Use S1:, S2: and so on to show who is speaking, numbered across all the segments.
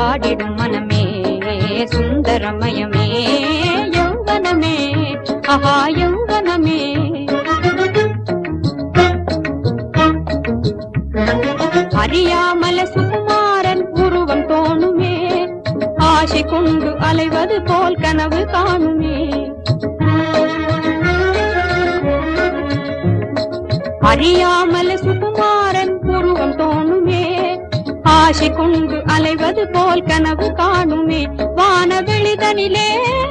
S1: பாடிடும் மனமே சுந்தரமயமே யௌவனமே ஆஹா யௌவனமே அறியாமல சுகுமாரன் உருவம் தோணுமே ஆசை கொண்டு அலைவது போல் கனவு காணுமே அறியாமல சுகுமாரன் உருவம் தோணுமே ஆசை கொண்டு அலைவது போல் கனவு காணுமே வானவெளிதனிலே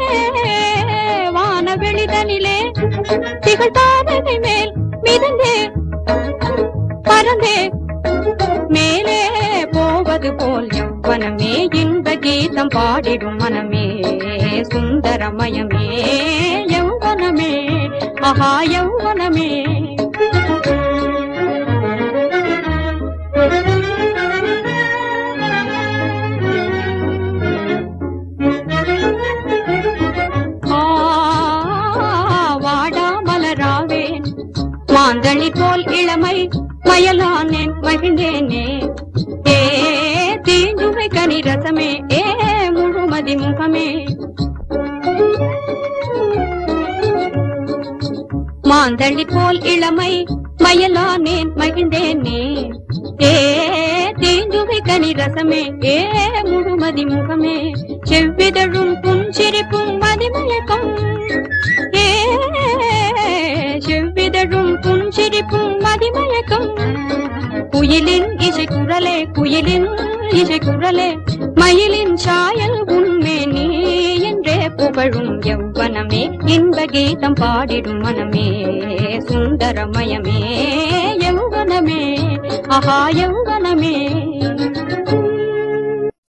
S1: வானவெளிதனிலே திகழ் தாரகை மேல் மிதந்தே பறந்தே மேலே போவது போல் யௌவனமே இன்ப கீதம் பாடிடும் மனமே சுந்தரமயமே யௌவனமே ஆஹா யௌவனமே ஆ, வாடா மலராவேன் மாந்தளி போல் இளமை மயலானேன் மகிழ்ந்தேனே ஏ தீஞ்சுவை கனி ரசமே ஏ முழுமதி முகமே மாந்தளி போல் இளமை மயலானேன் மகிழ்ந்தேனே ஏ தீஞ்சுவை கனி ரசமே ஏ முழுமதி முகமே செவ்விதழும் புன்சிரிப்பும் மதிமயக்கம் ஏ செவ்விதழும் புன்சிரிப்பும் மதிமயக்கம் குயிலின் இசை குரலே குயிலின் இசை குரலே மயிலின் சாயல் உண்மே நீ என்றே புகழும் யௌவனமே இன்ப கீதம் பாடிடும் மனமே சுந்தரமயமே யௌவனமே ஆஹா யௌவனமே